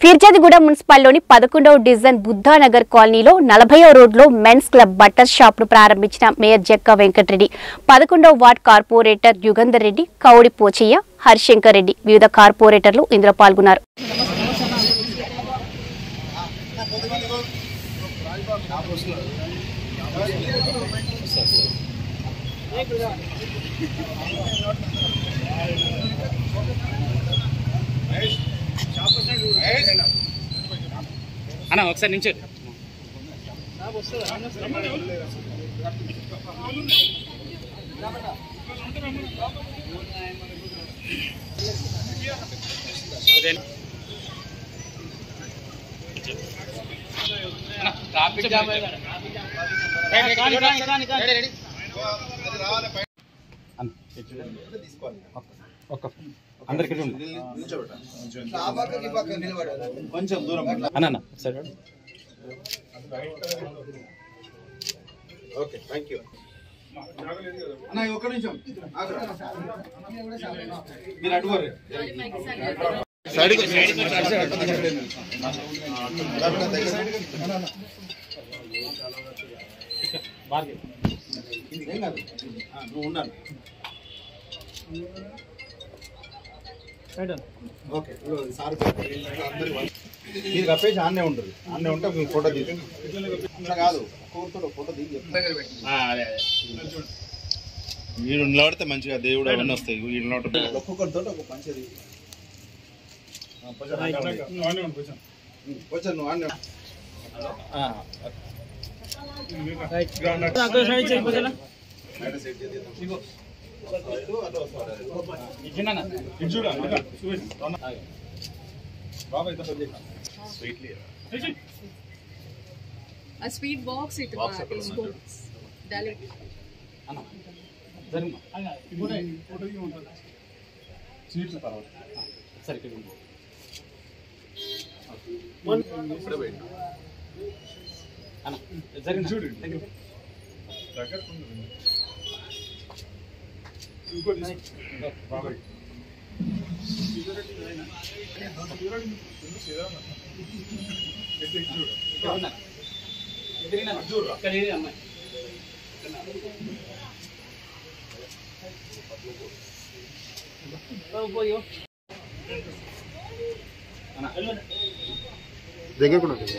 ఫిర్జాదిగూడ మున్సిపాల్లోని పదకొండవ డివిజన్ బుద్ధానగర్ కాలనీలో నలభైవ రోడ్లో మెన్స్ క్లబ్ బట్టర్ షాప్ ను ప్రారంభించిన మేయర్ జక్కా వెంకటరెడ్డి పదకొండవ వార్డ్ కార్పొరేటర్ యుగంధర్ రెడ్డి కౌడి పోచయ్య హరిశంకర్ రెడ్డి వివిధ కార్పొరేటర్లు ఇందులో పాల్గొన్నారు అన్న ఒకసారి నించో ట్రాఫిక్ జామ్ ఒక్క అందరికి కొంచెం దూరం అన్న అన్న ఒకసారి ఓకే థ్యాంక్ యూ అన్న ఒక్క నిమిషం ఆగురా. మీరు అటు వర్రే. ఏం కాదు. ఆ, నువ్వు ఉండాలి ఓకే ఇదిగో సార్ అందరి వాళ్ళు. మీరు కప్పేసి ఆన్నే ఉంటుంది ఆన్నే ఉంటే మీకు ఫోటో తీసి ఇట్లా కాదు ఒక్కొక్కరితో ఫోటో తీసి చెప్తాను అదే అదే వీడు నిలబడితే మంచిగా దేవుడు అవన్నీ వస్తాయి వీడు నిలబడితే ఒక్కొక్కరితో ఒక పంచది కొంచెం నువ్వు ఆన్నే ఉండు. బయట సెట్ చేద్దాం. ఇదిగో. ఇటు అటు వస్తారు. A sweet box it was. It's books. Dalit. సరే ఇక్కడ ఉండు. అన్న జరిగింది చూడు అమ్మాయి దగ్గర కూడా ఉంటుంది